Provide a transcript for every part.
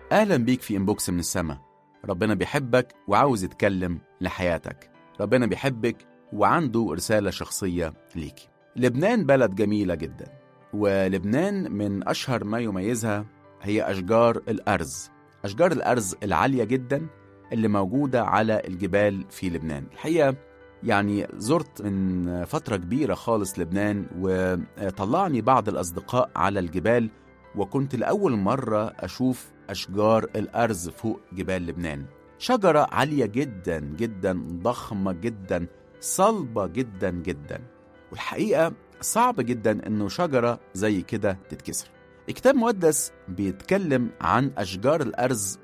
أهلا بيك في إنبوكس من السما ربنا بيحبك وعاوز يتكلم لحياتك ربنا بيحبك وعنده رسالة شخصية ليك لبنان بلد جميلة جدا ولبنان من أشهر ما يميزها هي أشجار الأرز أشجار الأرز العالية جدا اللي موجودة على الجبال في لبنان الحقيقة يعني زرت من فترة كبيرة خالص لبنان وطلعني بعض الأصدقاء على الجبال وكنت لأول مرة أشوف أشجار الأرز فوق جبال لبنان شجرة عالية جدا جدا ضخمة جدا صلبة جدا جدا والحقيقة صعب جدا إنه شجرة زي كده تتكسر الكتاب المقدس بيتكلم عن أشجار الأرز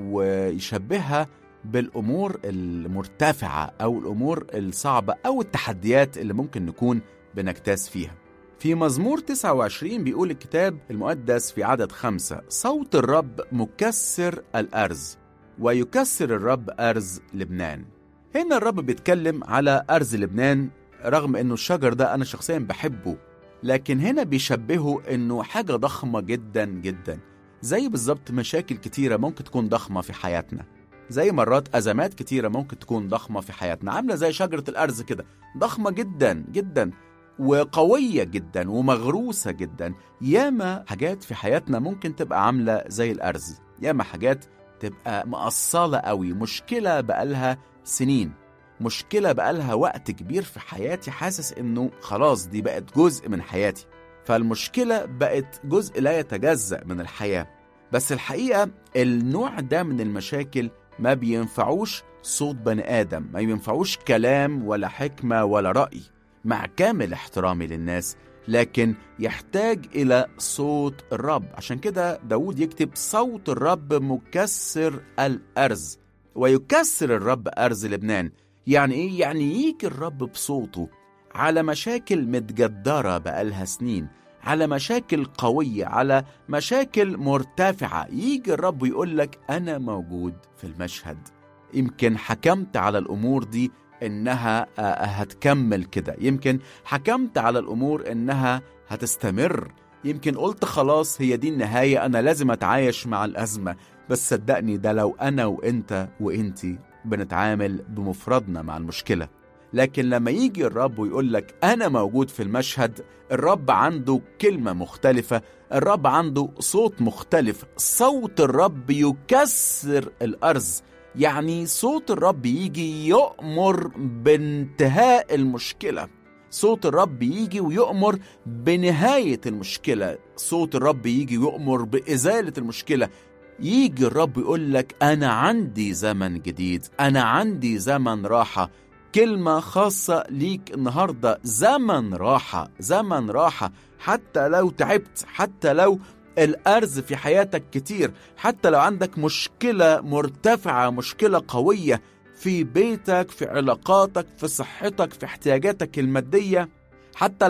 ويشبهها بالأمور المرتفعة أو الأمور الصعبة أو التحديات اللي ممكن نكون بنجتاز فيها في مزمور 29 بيقول الكتاب المقدس في عدد خمسة صوت الرب مكسر الأرز ويكسر الرب أرز لبنان هنا الرب بيتكلم على أرز لبنان رغم أنه الشجر ده أنا شخصيا بحبه لكن هنا بيشبهه أنه حاجة ضخمة جدا جدا زي بالظبط مشاكل كتيرة ممكن تكون ضخمة في حياتنا زي مرات أزمات كتيرة ممكن تكون ضخمة في حياتنا عاملة زي شجرة الأرز كده ضخمة جدا جدا وقوية جدا ومغروسة جدا ياما حاجات في حياتنا ممكن تبقى عاملة زي الأرز ياما حاجات تبقى مقصلة قوي مشكلة بقالها سنين مشكلة بقالها وقت كبير في حياتي حاسس إنه خلاص دي بقت جزء من حياتي فالمشكلة بقت جزء لا يتجزأ من الحياة بس الحقيقة النوع ده من المشاكل ما بينفعوش صوت بني آدم ما بينفعوش كلام ولا حكمة ولا رأي مع كامل احترامي للناس لكن يحتاج إلى صوت الرب عشان كده داود يكتب صوت الرب مكسر الأرز ويكسر الرب أرز لبنان يعني إيه؟ يعني يجي الرب بصوته على مشاكل متجدرة بقالها سنين على مشاكل قوية على مشاكل مرتفعة يجي الرب يقول لك أنا موجود في المشهد يمكن حكمت على الأمور دي إنها هتكمل كده يمكن حكمت على الأمور إنها هتستمر يمكن قلت خلاص هي دي النهاية أنا لازم أتعايش مع الأزمة بس صدقني ده لو أنا وإنت وإنتي بنتعامل بمفردنا مع المشكلة لكن لما يجي الرب ويقول لك أنا موجود في المشهد الرب عنده كلمة مختلفة الرب عنده صوت مختلف صوت الرب يكسر الأرز يعني صوت الرب يجي يؤمر بانتهاء المشكلة صوت الرب يجي ويؤمر بنهاية المشكلة صوت الرب يجي ويؤمر بإزالة المشكلة يجي الرب يقول لك أنا عندي زمن جديد أنا عندي زمن راحة كلمة خاصة ليك النهاردة زمن راحة زمن راحة حتى لو تعبت حتى لو الأرز في حياتك كتير حتى لو عندك مشكلة مرتفعة مشكلة قوية في بيتك في علاقاتك في صحتك في احتياجاتك المادية حتى